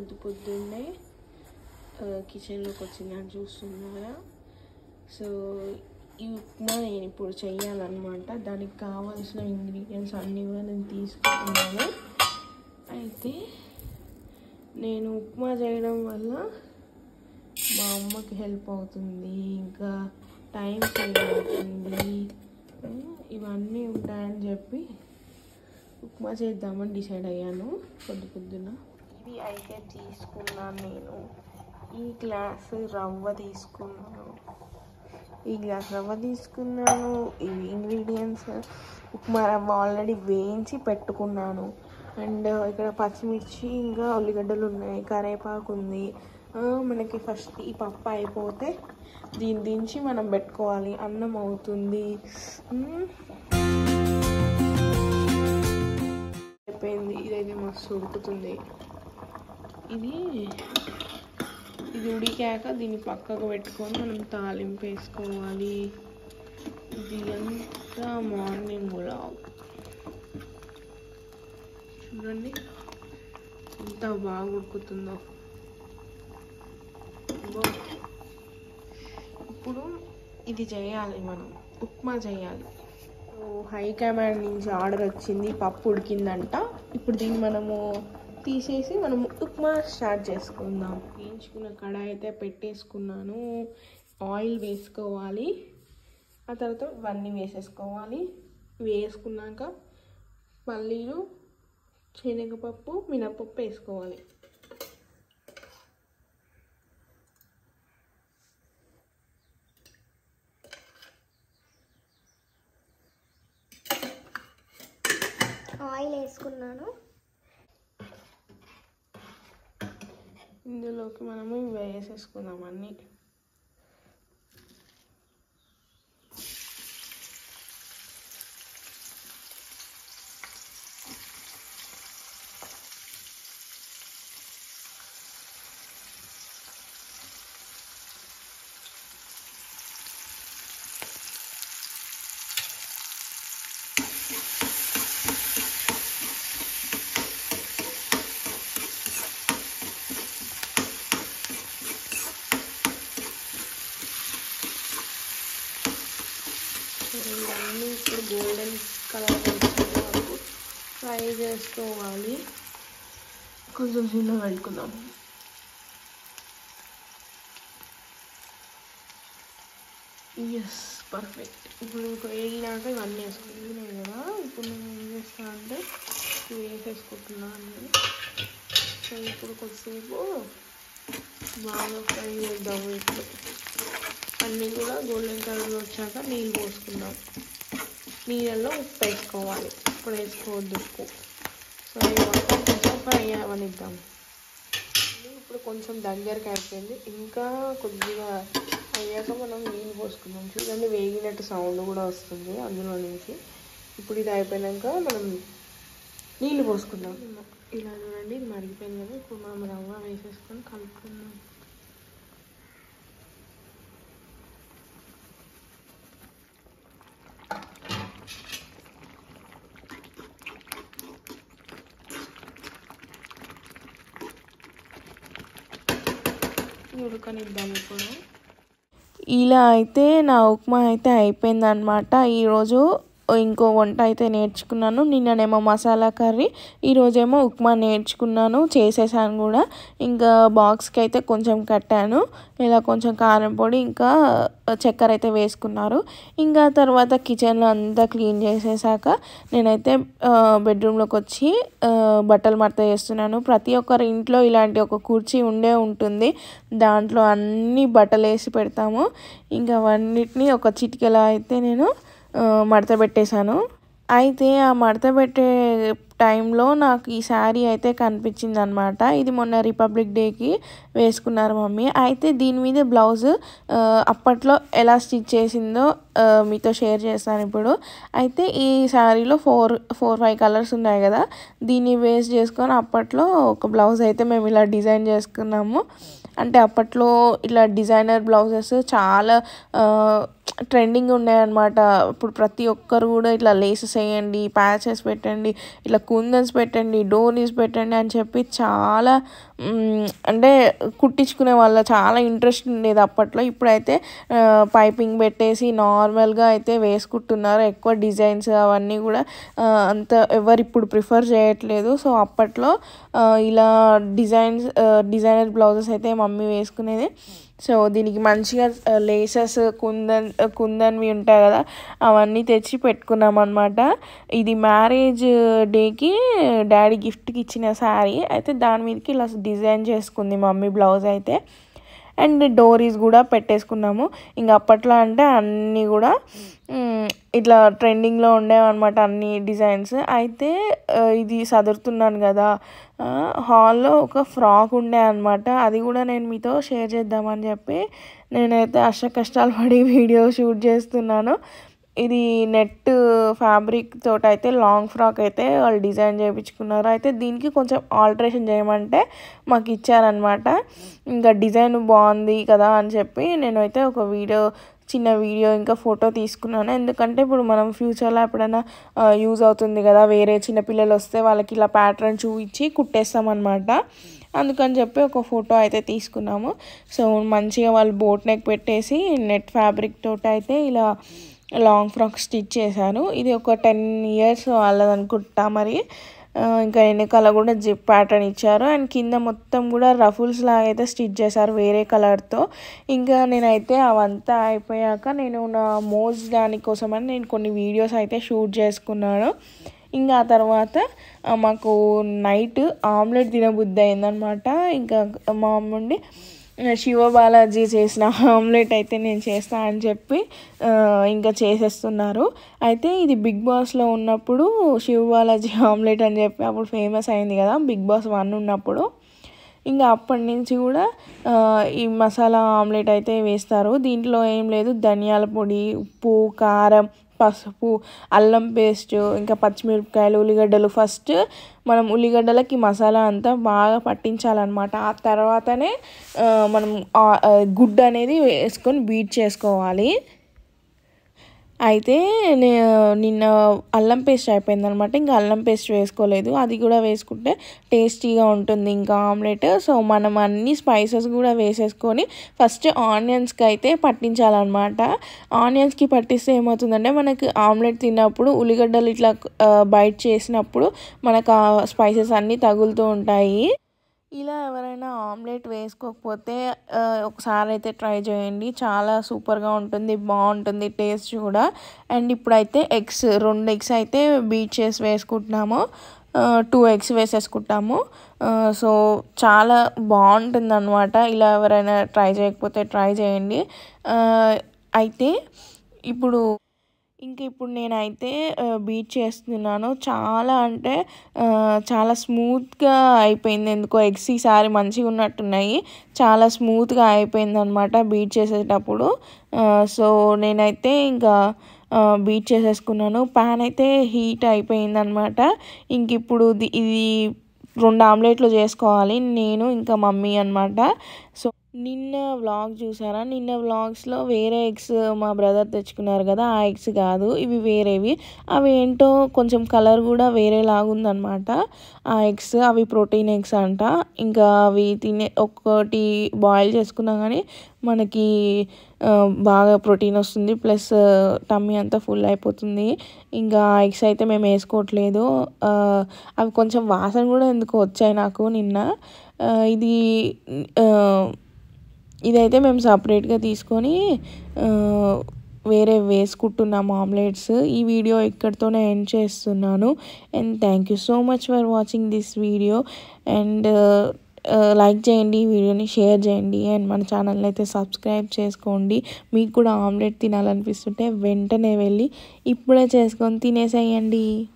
పొద్దు పొద్దున్నే కిచెన్లోకి వచ్చిందని చూస్తున్నారా సో ఈ ఉప్మా నేను ఇప్పుడు చెయ్యాలన్నమాట దానికి కావాల్సిన ఇంగ్రీడియంట్స్ అన్నీ కూడా నేను తీసుకుంటున్నాను అయితే నేను ఉప్మా చేయడం వల్ల మా అమ్మకి హెల్ప్ అవుతుంది ఇంకా టైం సేవ్ అవుతుంది ఇవన్నీ ఉంటాయని చెప్పి ఉప్మా చేద్దామని డిసైడ్ అయ్యాను పొద్దు పొద్దున ఇది అయితే తీసుకున్నాను నేను ఈ గ్లాస్ రవ్వ తీసుకున్నాను ఈ గ్లాస్ రవ్వ తీసుకున్నాను ఇవి ఇంగ్రీడియంట్స్ ఉప్మా రవ్వ ఆల్రెడీ వేయించి పెట్టుకున్నాను అండ్ ఇక్కడ పచ్చిమిర్చి ఇంకా ఉల్లిగడ్డలు ఉన్నాయి కరేపాకు ఉంది ఆ, మనకి ఫస్ట్ ఈ పప్పు అయిపోతే దీని దించి మనం పెట్టుకోవాలి అన్నం అవుతుంది మ్మ్. అయిపోయింది ఇదైతే మస్తు ఉడుకుతుంది ఇది ఇది ఉడికాక దీన్ని పక్కకు పెట్టుకొని మనం తాలింపు వేసుకోవాలి ఇది అంతా మార్నింగ్ కూడా చూడండి ఎంత బాగా ఉడుకుతుందో అబ్బో. ఇప్పుడు ఇది చేయాలి మనం ఉప్మా చేయాలి సో హై కమాండ్ నుంచి ఆర్డర్ వచ్చింది పప్పు ఉడికిందంట ఇప్పుడు దీన్ని మనము తీసేసి మనం ఉప్మా స్టార్ట్ చేసుకుందాం వేయించుకున్న కడాయి అయితే పెట్టేసుకున్నాను ఆయిల్ వేసుకోవాలి ఆ తర్వాత ఇవన్నీ వేసేసుకోవాలి వేసుకున్నాక పల్లీలు శనగపప్పు మినపప్పు వేసుకోవాలి ఆయిల్ వేసుకున్నాను ఇందులోకి మనము ఇవి వేసేసుకుందాం అన్నీ ఇవన్నీ ఇప్పుడు గోల్డెన్ కలర్ వచ్చే వరకు ఫ్రై చేసుకోవాలి కొంచెం చిన్నగా పెట్టుకుందాం ఎస్ పర్ఫెక్ట్ ఇప్పుడు మీకు వేగినాక ఇవన్నీ వేసుకుంటున్నాయి కదా ఇప్పుడు నేను ఏం చేస్తాను అంటే ఇవి వేసేసుకుంటున్నాను నేను. సో ఇప్పుడు కొద్దిసేపు బాగా ఫ్రై చేద్దాము ఇప్పుడు అన్నీ కూడా గోల్డెన్ కలర్ వచ్చాక నీళ్ళు పోసుకుందాం నీళ్ళల్లో ఉప్పు వేసుకోవాలి ఇప్పుడు వేసుకోవద్దు ఉప్పు సో ఇది మొత్తం కొంచెం ఫ్రై అవనిద్దాం ఇప్పుడు కొంచెం దగ్గరికి అయిపోయింది ఇంకా కొద్దిగా అయ్యాక మనం నీళ్ళు పోసుకుందాం చూడండి వేగినట్టు సౌండ్ కూడా వస్తుంది అందులో నుంచి ఇప్పుడు ఇది అయిపోయాక మనం నీళ్ళు పోసుకుందాం ఇలా చూడండి ఇది మరిగిపోయింది కదా ఇప్పుడు మనం రవ్వ వేసేసుకొని కలుపుకుందాం ఉడకనిద్దాం ఇప్పుడు ఇలా అయితే నా ఉప్మా అయితే అయిపోయిందనమాట ఈరోజు ఇంకో వంట అయితే నేర్చుకున్నాను నిన్ననేమో మసాలా కర్రీ ఈరోజేమో ఉప్మా నేర్చుకున్నాను చేసేసాను కూడా ఇంకా బాక్స్కి అయితే కొంచెం కట్టాను ఇలా కొంచెం కారం పొడి ఇంకా చక్కెర అయితే వేసుకున్నారు ఇంకా తర్వాత కిచెన్లో అంతా క్లీన్ చేసేసాక నేనైతే బెడ్రూమ్లోకి వచ్చి ఆ, బట్టలు మడత చేస్తున్నాను ప్రతి ఒక్కరి ఇంట్లో ఇలాంటి ఒక కుర్చీ ఉండే ఉంటుంది దాంట్లో అన్ని బట్టలు వేసి పెడతాము ఇంకా అవన్నిటిని ఒక చిటికెలా అయితే నేను ఆ, మడత పెట్టేశాను అయితే ఆ మడత పెట్టే టైంలో నాకు ఈ శారీ అయితే కనిపించింది అనమాట ఇది మొన్న రిపబ్లిక్ డేకి వేసుకున్నారు మమ్మీ అయితే దీని మీద బ్లౌజ్ ఆ, అప్పట్లో ఎలా స్టిచ్ చేసిందో ఆ, మీతో షేర్ చేస్తాను ఇప్పుడు అయితే ఈ శారీలో ఫోర్ ఫోర్ ఫైవ్ కలర్స్ ఉన్నాయి కదా దీన్ని వేస్ట్ చేసుకొని అప్పట్లో ఒక బ్లౌజ్ అయితే మేము ఇలా డిజైన్ చేసుకున్నాము అంటే అప్పట్లో ఇట్లా డిజైనర్ బ్లౌజెస్ చాలా ట్రెండింగ్ ఉన్నాయన్నమాట ఇప్పుడు ప్రతి ఒక్కరు కూడా ఇట్లా లేసెస్ వేయండి ప్యాచెస్ పెట్టండి ఇట్లా కుందన్స్ పెట్టండి డోరీస్ పెట్టండి అని చెప్పి చాలా మ్, అంటే కుట్టించుకునే వాళ్ళ చాలా ఇంట్రెస్ట్ ఉండేది అప్పట్లో ఇప్పుడైతే ఆ, పైపింగ్ పెట్టేసి నార్మల్గా అయితే వేసుకుంటున్నారు ఎక్కువ డిజైన్స్ అవన్నీ కూడా ఆ, అంత ఎవరు ఇప్పుడు ప్రిఫర్ చేయట్లేదు సో అప్పట్లో ఆ, ఇలా డిజైన్స్ డిజైనర్ బ్లౌజెస్ అయితే మమ్మీ వేసుకునేది సో దీనికి మంచిగా లేసెస్ కుందన్ కుందన్వి ఉంటాయి కదా అవన్నీ తెచ్చి పెట్టుకున్నాం అనమాట ఇది మ్యారేజ్ డేకి డాడీ గిఫ్ట్కి ఇచ్చిన శారీ అయితే దాని మీదకి ఇలా డిజైన్ చేసుకుంది మమ్మీ బ్లౌజ్ అయితే అండ్ డోరీస్ కూడా పెట్టేసుకున్నాము ఇంకా అప్పట్లో అంటే అన్నీ కూడా మ్, ఇట్లా ట్రెండింగ్లో ఉండేవన్నమాట అన్ని డిజైన్స్ అయితే ఆ, ఇది సదురుతున్నాను కదా ఆ, హాల్లో ఒక ఫ్రాక్ ఉండే అనమాట అది కూడా నేను మీతో షేర్ చేద్దామని చెప్పి నేనైతే అష్ట కష్టాలు పడి వీడియో షూట్ చేస్తున్నాను ఇది నెట్ ఫ్యాబ్రిక్ తోటి అయితే లాంగ్ ఫ్రాక్ అయితే వాళ్ళు డిజైన్ చేయించుకున్నారు అయితే దీనికి కొంచెం ఆల్టరేషన్ చేయమంటే మాకు ఇచ్చారనమాట ఇంకా డిజైన్ బాగుంది కదా అని చెప్పి నేనైతే ఒక వీడియో చిన్న వీడియో ఇంకా ఫోటో తీసుకున్నాను ఎందుకంటే ఇప్పుడు మనం ఫ్యూచర్లో ఎప్పుడైనా యూజ్ అవుతుంది కదా వేరే చిన్నపిల్లలు వస్తే వాళ్ళకి ఇలా ప్యాటర్న్ చూపించి కుట్టేస్తామన్నమాట అందుకని చెప్పి ఒక ఫోటో అయితే తీసుకున్నాము సో మంచిగా వాళ్ళు బోట్ నెక్ పెట్టేసి నెట్ ఫ్యాబ్రిక్ తోటి అయితే ఇలా లాంగ్ ఫ్రాక్ స్టిచ్ చేశాను ఇది ఒక టెన్ ఇయర్స్ వాళ్ళది అనుకుంటా మరి ఆ, ఇంకా వెనకాల కూడా జిప్ ప్యాటర్న్ ఇచ్చారు అండ్ కింద మొత్తం కూడా రఫుల్స్ లాగా అయితే స్టిచ్ చేశారు వేరే కలర్తో ఇంకా నేనైతే అవంతా అయిపోయాక నేను నా మోజ్ దానికోసమని నేను కొన్ని వీడియోస్ అయితే షూట్ చేసుకున్నాను ఇంకా ఆ తర్వాత ఆ, మాకు నైట్ ఆమ్లెట్ తినబుద్ధి అయిందనమాట ఇంకా మా అమ్మ ఉండి శివ బాలాజీ చేసిన ఆమ్లెట్ అయితే నేను చేస్తా అని చెప్పి ఆ, ఇంకా చేసేస్తున్నారు అయితే ఇది బిగ్ బాస్లో ఉన్నప్పుడు శివ బాలాజీ ఆమ్లెట్ అని చెప్పి అప్పుడు ఫేమస్ అయింది కదా బిగ్ బాస్ వన్ ఉన్నప్పుడు ఇంకా అప్పటి నుంచి కూడా ఆ, ఈ మసాలా ఆమ్లెట్ అయితే వేస్తారు దీంట్లో ఏం లేదు ధనియాల పొడి ఉప్పు కారం పసుపు అల్లం పేస్ట్ ఇంకా పచ్చిమిరపకాయలు ఉల్లిగడ్డలు ఫస్ట్ మనం ఉల్లిగడ్డలకి మసాలా అంతా బాగా పట్టించాలన్నమాట ఆ తర్వాతనే ఆ, మనం ఆ, ఆ, గుడ్డు అనేది వేసుకొని బీట్ చేసుకోవాలి అయితే నే నిన్న అల్లం పేస్ట్ అయిపోయింది అనమాట ఇంకా అల్లం పేస్ట్ వేసుకోలేదు అది కూడా వేసుకుంటే టేస్టీగా ఉంటుంది ఇంకా ఆమ్లెట్ సో మనం అన్ని స్పైసెస్ కూడా వేసేసుకొని ఫస్ట్ ఆనియన్స్కి అయితే పట్టించాలన్నమాట ఆనియన్స్కి పట్టిస్తే ఏమవుతుందంటే మనకి ఆమ్లెట్ తిన్నప్పుడు ఉల్లిగడ్డలు ఇట్లా బైట్ చేసినప్పుడు మనకు ఆ స్పైసెస్ అన్నీ తగులుతూ ఉంటాయి ఇలా ఎవరైనా ఆమ్లెట్ వేసుకోకపోతే ఆ, ఒకసారి అయితే ట్రై చేయండి చాలా సూపర్గా ఉంటుంది బాగుంటుంది టేస్ట్ కూడా అండ్ ఇప్పుడైతే ఎగ్స్ రెండు ఎగ్స్ అయితే బీట్ చేసి వేసుకుంటున్నాము టూ ఎగ్స్ వేసేసుకుంటాము ఆ, సో చాలా బాగుంటుంది అనమాట ఇలా ఎవరైనా ట్రై చేయకపోతే ట్రై చేయండి ఆ, అయితే ఇప్పుడు ఇంక ఇప్పుడు నేనైతే బీట్ చేస్తున్నాను చాలా అంటే ఆ, చాలా స్మూత్గా అయిపోయింది ఎందుకో ఎగ్స్ ఈసారి మంచిగా ఉన్నట్టున్నాయి చాలా స్మూత్గా అయిపోయింది అనమాట బీట్ చేసేటప్పుడు ఆ, సో నేనైతే ఇంకా ఆ, బీట్ చేసేసుకున్నాను ప్యాన్ అయితే హీట్ అయిపోయింది అనమాట ఇంక ఇప్పుడు ది- ఇది రెండు ఆమ్లెట్లు చేసుకోవాలి నేను ఇంకా మమ్మీ అనమాట సో నిన్న వ్లాగ్ చూసారా నిన్న వ్లాగ్స్లో వేరే ఎగ్స్ మా బ్రదర్ తెచ్చుకున్నారు కదా ఆ ఎగ్స్ కాదు ఇవి వేరేవి అవి ఏంటో కొంచెం కలర్ కూడా వేరేలాగా ఉందన్నమాట ఆ ఎగ్స్ అవి ప్రోటీన్ ఎగ్స్ అంట ఇంకా అవి తినే ఒక్కటి బాయిల్ చేసుకున్నా కానీ మనకి ఆ, బాగా ప్రోటీన్ వస్తుంది ప్లస్ టమ్మీ అంతా ఫుల్ అయిపోతుంది ఇంకా ఎగ్స్ అయితే మేము వేసుకోవట్లేదు ఆ, అవి కొంచెం వాసన కూడా ఎందుకు వచ్చాయి నాకు నిన్న ఆ, ఇది ఆ, ఇదైతే మేము సపరేట్గా తీసుకొని ఆ, వేరే వేసుకుంటున్నాము ఆమ్లెట్స్ ఈ వీడియో ఇక్కడితోనే ఎండ్ చేస్తున్నాను and thank you so much for watching this video and like చేయండి ఈ వీడియోని షేర్ చేయండి అండ్ మన ఛానల్ని అయితే సబ్స్క్రైబ్ చేసుకోండి మీకు కూడా ఆమ్లెట్ తినాలనిపిస్తుంటే వెంటనే వెళ్ళి ఇప్పుడే చేసుకొని తినేసేయండి